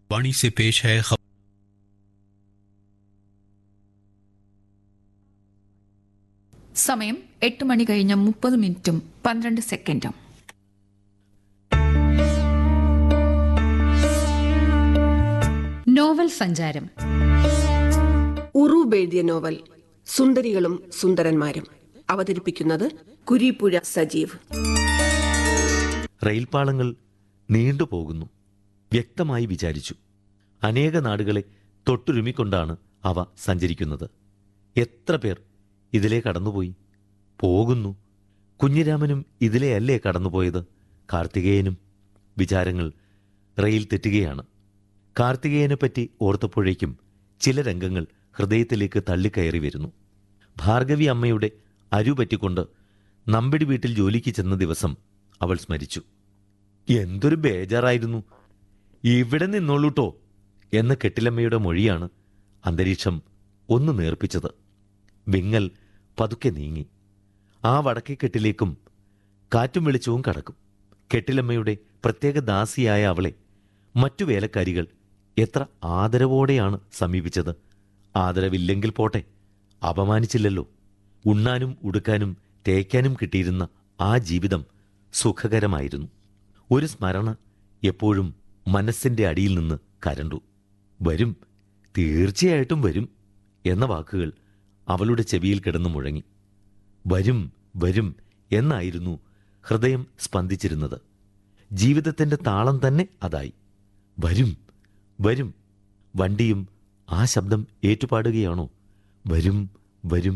वाणी से पेश है खबर സമയം എട്ട് മണി കഴിഞ്ഞ് മുപ്പത് മിനിറ്റും പന്ത്രണ്ട് സെക്കൻഡും നോവൽ സഞ്ചാരം ഉറൂബ് എഴുതിയ നോവൽ സുന്ദരികളും സുന്ദരന്മാരും അവതരിപ്പിക്കുന്നത് കുരിപ്പുഴ സജീവ് റെയിൽപാളങ്ങൾ നീണ്ടുപോകുന്നു വ്യക്തമായി വിചാരിച്ചു അനേക നാടുകളെ തൊട്ടുരുമിക്കൊണ്ടാണ് അവ സഞ്ചരിക്കുന്നത് എത്ര പേർ ഇതിലെ കടന്നുപോയി പോകുന്നു കുഞ്ഞിരാമനും ഇതിലെയല്ലേ കടന്നുപോയത് കാർത്തികേയനും വിചാരങ്ങൾ റെയിൽ തെറ്റുകയാണ് കാർത്തികേയനെപ്പറ്റി ഓർത്തപ്പോഴേക്കും ചില രംഗങ്ങൾ ഹൃദയത്തിലേക്ക് തള്ളിക്കയറി വരുന്നു ഭാർഗവി അമ്മയുടെ അരു പറ്റിക്കൊണ്ട് നമ്പിടി വീട്ടിൽ ജോലിക്ക് ചെന്ന ദിവസം അവൾ സ്മരിച്ചു എന്തൊരു ബേജാറായിരുന്നു ഇവിടെ നിന്നോളൂട്ടോ എന്ന കെട്ടിലമ്മയുടെ മൊഴിയാണ് അന്തരീക്ഷം ഒന്ന് നേർപ്പിച്ചത് വിങ്ങൽ പതുക്കെ നീങ്ങി ആ വടക്കേക്കെട്ടിലേക്കും കാറ്റും വെളിച്ചവും കടക്കും കെട്ടിലമ്മയുടെ പ്രത്യേക ദാസിയായ അവളെ മറ്റു വേലക്കാരികൾ എത്ര ആദരവോടെയാണ് സമീപിച്ചത് ആദരവില്ലെങ്കിൽ പോട്ടെ അപമാനിച്ചില്ലല്ലോ ഉണ്ണാനും ഉടുക്കാനും തേക്കാനും കിട്ടിയിരുന്ന ആ ജീവിതം സുഖകരമായിരുന്നു ഒരു സ്മരണ എപ്പോഴും മനസ്സിന്റെ അടിയിൽ നിന്ന് കരണ്ടു വരും തീർച്ചയായിട്ടും വരും എന്ന വാക്കുകൾ അവളുടെ ചെവിയിൽ കിടന്നു മുഴങ്ങി വരും വരും എന്നായിരുന്നു ഹൃദയം സ്പന്ദിച്ചിരുന്നത് ജീവിതത്തിന്റെ താളം തന്നെ അതായി വരും വരും വണ്ടിയും ആ ശബ്ദം ഏറ്റുപാടുകയാണോ വരും വരും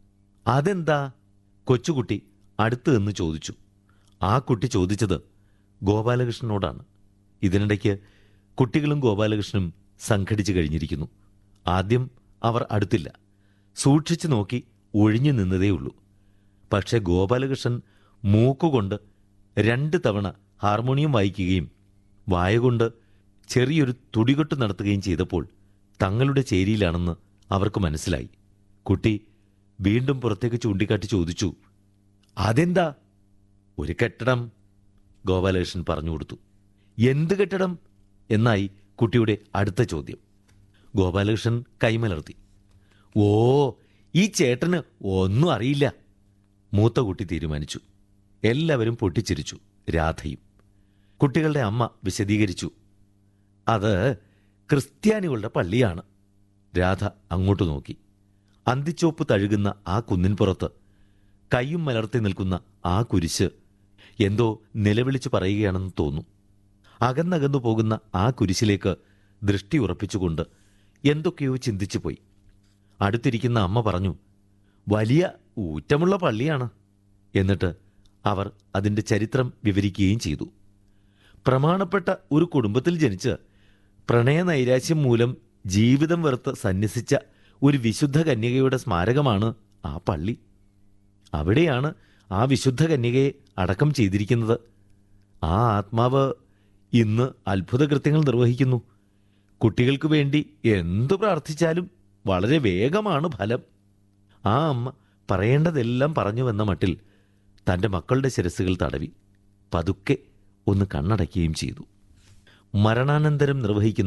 അതെന്താ കൊച്ചുകുട്ടി അടുത്ത് നിന്ന് ചോദിച്ചു ആ കുട്ടി ചോദിച്ചത് ഗോപാലകൃഷ്ണനോടാണ് ഇതിനിടയ്ക്ക് കുട്ടികളും ഗോപാലകൃഷ്ണനും സംഘടിച്ചു കഴിഞ്ഞിരിക്കുന്നു ആദ്യം അവർ അടുത്തില്ല സൂക്ഷിച്ചു നോക്കി ഒഴിഞ്ഞു നിന്നതേയുള്ളൂ പക്ഷെ ഗോപാലകൃഷ്ണൻ മൂക്കുകൊണ്ട് രണ്ട് തവണ ഹാർമോണിയം വായിക്കുകയും വായകൊണ്ട് ചെറിയൊരു തുടികൊട്ട് നടത്തുകയും ചെയ്തപ്പോൾ തങ്ങളുടെ ചേരിയിലാണെന്ന് അവർക്ക് മനസ്സിലായി കുട്ടി വീണ്ടും പുറത്തേക്ക് ചൂണ്ടിക്കാട്ടി ചോദിച്ചു അതെന്താ ഒരു കെട്ടിടം ഗോപാലകൃഷ്ണൻ പറഞ്ഞു കൊടുത്തു എന്ത് കെട്ടിടം എന്നായി കുട്ടിയുടെ അടുത്ത ചോദ്യം ഗോപാലകൃഷ്ണൻ കൈമലർത്തി ഓ ഈ ചേട്ടന് ഒന്നും അറിയില്ല മൂത്ത കുട്ടി തീരുമാനിച്ചു എല്ലാവരും പൊട്ടിച്ചിരിച്ചു രാധയും കുട്ടികളുടെ അമ്മ വിശദീകരിച്ചു അത് ക്രിസ്ത്യാനികളുടെ പള്ളിയാണ് രാധ അങ്ങോട്ട് നോക്കി അന്തിച്ചോപ്പ് തഴുകുന്ന ആ കുന്നിൻപുറത്ത് കൈയും മലർത്തി നിൽക്കുന്ന ആ കുരിശ് എന്തോ നിലവിളിച്ചു പറയുകയാണെന്ന് തോന്നും അകന്നകന്നു പോകുന്ന ആ കുരിശിലേക്ക് ദൃഷ്ടി ഉറപ്പിച്ചുകൊണ്ട് എന്തൊക്കെയോ ചിന്തിച്ചു പോയി അടുത്തിരിക്കുന്ന അമ്മ പറഞ്ഞു വലിയ ഊറ്റമുള്ള പള്ളിയാണ് എന്നിട്ട് അവർ അതിൻ്റെ ചരിത്രം വിവരിക്കുകയും ചെയ്തു പ്രമാണപ്പെട്ട ഒരു കുടുംബത്തിൽ ജനിച്ച് പ്രണയനൈരാശ്യം മൂലം ജീവിതം വെറുത്ത് സന്യസിച്ച ഒരു വിശുദ്ധ കന്യകയുടെ സ്മാരകമാണ് ആ പള്ളി അവിടെയാണ് ആ വിശുദ്ധ കന്യകയെ അടക്കം ചെയ്തിരിക്കുന്നത് ആ ആത്മാവ് ഇന്ന് അത്ഭുത കൃത്യങ്ങൾ നിർവഹിക്കുന്നു കുട്ടികൾക്ക് വേണ്ടി എന്തു പ്രാർത്ഥിച്ചാലും വളരെ വേഗമാണ് ഫലം ആ അമ്മ പറയേണ്ടതെല്ലാം പറഞ്ഞു വന്ന മട്ടിൽ തൻ്റെ മക്കളുടെ ശിരസുകൾ തടവി പതുക്കെ ഒന്ന് കണ്ണടയ്ക്കുകയും ചെയ്തു മരണാനന്തരം നിർവഹിക്കുന്ന